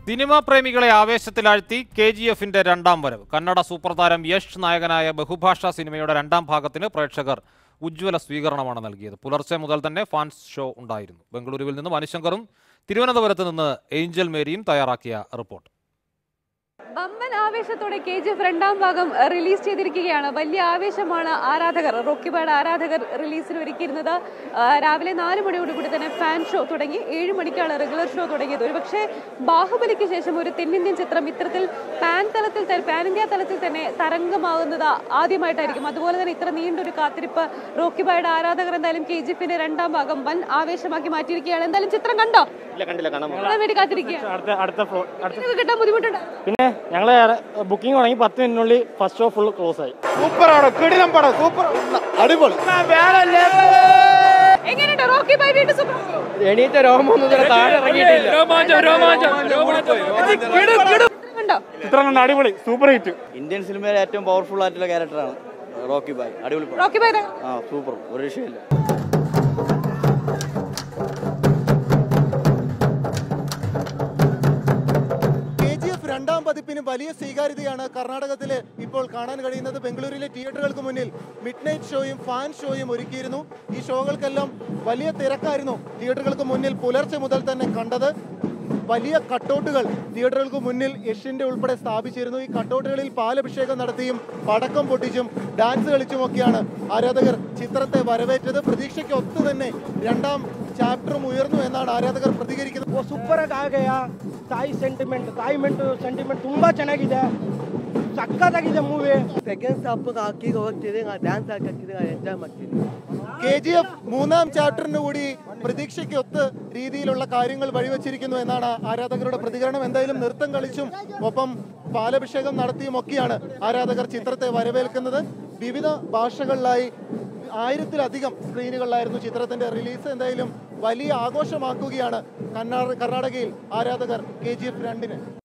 Cinema പ്രേമികളെ ആവേശത്തിലാഴ്ത്തി K G എഫിന്റെ രണ്ടാം വരവ് കന്നഡ സൂപ്പർ താരം യഷ് നായകനായ ബഹുഭാഷാ സിനിമയുടെ രണ്ടാം ഭാഗത്തിന് പ്രേക്ഷകർ ഉജ്ജ്വല സ്വീകരണമാണ് നൽകിയത് പുലർച്ചെ മുതൽ തന്നെ ഫാൻസ് ഷോ ഉണ്ടായിരുന്നു ബംഗളൂരുവിൽ നിന്ന് മനുശങ്കറും തിരുവനന്തപുരത്ത് നിന്ന് ഏഞ്ചൽ മേരിയും തയ്യാറാക്കിയ റിപ്പോർട്ട് വമ്പൻ ആവേശത്തോടെ കെ ജി എഫ് രണ്ടാം ഭാഗം റിലീസ് ചെയ്തിരിക്കുകയാണ് വലിയ ആവേശമാണ് ആരാധകർ റോക്കിബാഡ് ആരാധകർ റിലീസിന് ഒരുക്കിയിരുന്നത് ആ, രാവിലെ നാല് മണിയോടുകൂടി തന്നെ ഫാൻ ഷോ തുടങ്ങി ഏഴ് മണിക്കാണ് റെഗുലർ ഷോ തുടങ്ങിയത് ഒരുപക്ഷെ ബാഹുബലിക്ക് ശേഷം ഒരു തെന്നിന്ത്യൻ ചിത്രം ഇത്തരത്തിൽ പാൻ തലത്തിൽ തന്നെ പാൻ ഇന്ത്യ തലത്തിൽ തന്നെ തരംഗമാകുന്നത് ആദ്യമായിട്ടായിരിക്കും അതുപോലെ തന്നെ ഇത്ര നീണ്ടൊരു കാത്തിരിപ്പ് റോക്കിബായുടെ ആരാധകർ എന്തായാലും കെ ജി എഫിന്റെ രണ്ടാം ഭാഗം വൻ ആവേശമാക്കി മാറ്റിയിരിക്കുകയാണ് എന്തായാലും ചിത്രം കണ്ടോ ഇല്ല കണ്ടില്ല കാണാൻ പോകും. കാണാൻ വേണ്ടി കാത്തിരിക്കുകയാണ് അടുത്ത അടുത്ത ഫ്ലോ അടുത്ത നിങ്ങൾക്ക് കിട്ടാൻ ബുദ്ധിമുട്ടുണ്ടോ പിന്നെ ഞങ്ങൾ ബുക്കിംഗ് തുടങ്ങി പത്ത് മിനിറ്റിനുള്ളിൽ ഫസ്റ്റ് ഷോ ഫുൾ ക്ലോസ് ആയി സൂപ്പറാണ് കിടിലം പടം സൂപ്പർ അടിപൊളി എങ്ങനെയുണ്ട് റോക്കി ബൈ വീണ്ടും സൂപ്പർ എണീറ്റ രോമൊന്നും ഇതുവരെ താഴെ ഇറങ്ങിയിട്ടില്ല കണ്ടോ ചിത്രം കണ്ട അടിപൊളി സൂപ്പർ ഹിറ്റ് ഇന്ത്യൻ സിനിമയിലെ ഏറ്റവും പവർഫുൾ ആയിട്ടുള്ള ക്യാരക്ടറാണ് റോക്കി ബായ് അടിപൊളി പടം റോക്കി ബൈ ആ സൂപ്പർ ഒരു വിഷയമില്ല കെ ജി എഫ് രണ്ടാം പതിപ്പിന് വലിയ സ്വീകാര്യതയാണ് കർണാടകത്തില് ഇപ്പോൾ കാണാൻ കഴിയുന്നത് ബംഗളൂരുവിലെ തിയേറ്ററുകൾക്ക് മുന്നിൽ മിഡ് നൈറ്റ് ഷോയും ഫാൻ ഷോയും ഒരുക്കിയിരുന്നു ഈ ഷോകൾക്കെല്ലാം വലിയ തിരക്കായിരുന്നു തിയേറ്ററുകൾക്ക് മുന്നിൽ പുലർച്ചെ മുതൽ തന്നെ കണ്ടത് വലിയ കട്ടൗട്ടുകൾ തിയേറ്ററുകൾക്ക് മുന്നിൽ യഷിന്റെ ഉൾപ്പെടെ സ്ഥാപിച്ചിരുന്നു ഈ കട്ടൗട്ടുകളിൽ പാലഭിഷേകം നടത്തിയും പടക്കം പൊട്ടിച്ചും ഡാൻസ് കളിച്ചുമൊക്കെയാണ് ആരാധകർ ചിത്രത്തെ വരവേറ്റത് പ്രതീക്ഷയ്ക്ക് ഒത്തു തന്നെ രണ്ടാം ചാപ്റ്ററും ഉയർന്നു എന്നാണ് ആരാധകർ പ്രതികരിക്കുന്നത് ಸೂಪರ್ ಆಗಿ ಆಗಯ ತಾಯಿ ಸೆಂಟಿಮೆಂಟ್ ತಾಯಿ ಮೆಂಟು ಸೆಂಟಿಮೆಂಟ್ ತುಂಬಾ ಚೆನ್ನಾಗಿದೆ ಸಕ್ಕತ್ತಾಗಿದೆ ಮೂವಿ ಸೆಕೆಂಡ್ ಸ್ಟಾಪ್ ಹಾಕಿ ಹೋಗ್ತಿದೆ ಡ್ಯಾನ್ಸ್ ಹಾಕಿದ್ರೆ ಎಂಜಾಯ್ ಮಾಡ್ತೀನಿ കെ ജി എഫ് മൂന്നാം ചാപ്റ്ററിന് കൂടി പ്രതീക്ഷയ്ക്ക് ഒത്ത് രീതിയിലുള്ള കാര്യങ്ങൾ വഴിവെച്ചിരിക്കുന്നു എന്നാണ് ആരാധകരുടെ പ്രതികരണം എന്തായാലും നൃത്തം കളിച്ചും ഒപ്പം പാലഭിഷേകം നടത്തിയും ഒക്കെയാണ് ആരാധകർ ചിത്രത്തെ വരവേൽക്കുന്നത് വിവിധ ഭാഷകളിലായി ആയിരത്തിലധികം സ്ക്രീനുകളിലായിരുന്നു ചിത്രത്തിന്റെ റിലീസ് എന്തായാലും വലിയ ആഘോഷമാക്കുകയാണ് കർണാടകയിൽ ആരാധകർ കെ ജി എഫ് രണ്ടിന്